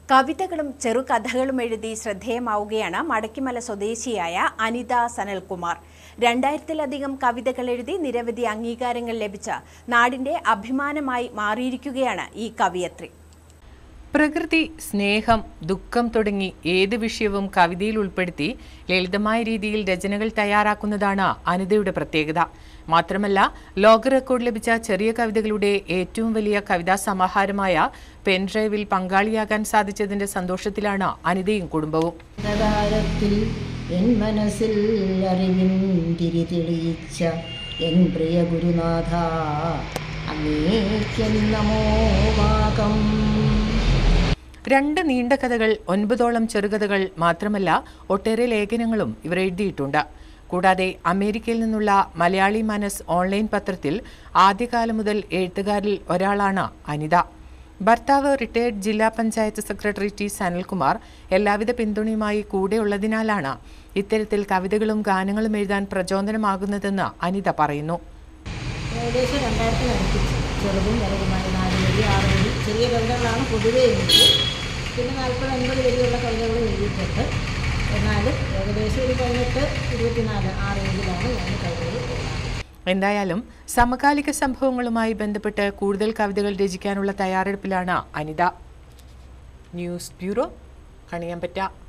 കവിതകളും ചെറുകഥകളും എഴുതി ശ്രദ്ധേയമാവുകയാണ് മടക്കിമല സ്വദേശിയായ അനിത സനൽകുമാർ രണ്ടായിരത്തിലധികം കവിതകൾ എഴുതി നിരവധി അംഗീകാരങ്ങൾ ലഭിച്ച നാടിന്റെ അഭിമാനമായി മാറിയിരിക്കുകയാണ് ഈ കവിയത്രി പ്രകൃതി സ്നേഹം ദുഃഖം തുടങ്ങി ഏത് വിഷയവും കവിതയിൽ ഉൾപ്പെടുത്തി ലളിതമായ രീതിയിൽ രചനകൾ തയ്യാറാക്കുന്നതാണ് അനിതയുടെ പ്രത്യേകത മാത്രമല്ല ലോക റെക്കോർഡ് ലഭിച്ച ചെറിയ കവിതകളുടെ ഏറ്റവും വലിയ കവിതാ സമാഹാരമായ പെൻഡ്രൈവിൽ പങ്കാളിയാകാൻ സാധിച്ചതിന്റെ സന്തോഷത്തിലാണ് അനിതയും കുടുംബവും കാലത്തിൽ എൻ മനസ്സിൽ അറിവിൻ തിരി തെളിയിച്ച എൻ പ്രിയ ഗുരുനാഥ അങ്ങേക്കെന്നമോ വാകം രണ്ട് നീണ്ട കഥകൾ ഒൻപതോളം ചെറുകഥകൾ മാത്രമല്ല ഒട്ടേറെ ലേഖനങ്ങളും ഇവർ എഴുതിയിട്ടുണ്ട് കൂടാതെ അമേരിക്കയിൽ നിന്നുള്ള മലയാളി മനസ് ഓൺലൈൻ പത്രത്തിൽ ആദ്യകാലം മുതൽ എഴുത്തുകാരിൽ ഒരാളാണ് അനിത ഭർത്താവ് റിട്ടയർഡ് ജില്ലാ പഞ്ചായത്ത് സെക്രട്ടറി ടി സനൽകുമാർ എല്ലാവിധ പിന്തുണയുമായി കൂടെയുള്ളതിനാലാണ് ഇത്തരത്തിൽ കവിതകളും ഗാനങ്ങളും എഴുതാൻ പ്രചോദനമാകുന്നതെന്ന് അനിത പറയുന്നു ഏകദേശം രണ്ടായിരത്തി അടുപ്പിച്ച് ചെറുതും വലുതുമായ നാല് വരി ആറ് വരി ചെറിയ കവിതകളാണ് പൊതുവേ എനിക്ക് പിന്നെ നാൽപ്പത് അൻപത് വരിയുള്ള കവിതകൾ എഴുതിയിട്ടുണ്ട് എന്നാൽ ഏകദേശം ഒരു പതിനെട്ട് ഇരുപത്തിനാല് ആ റേഞ്ചിലാണ് ഞാൻ കവിതകൾ എഴുതുന്നത് എന്തായാലും സമകാലിക സംഭവങ്ങളുമായി ബന്ധപ്പെട്ട് കൂടുതൽ കവിതകൾ രചിക്കാനുള്ള തയ്യാറെടുപ്പിലാണ് അനിത ന്യൂസ് ബ്യൂറോ കണിയമ്പറ്റ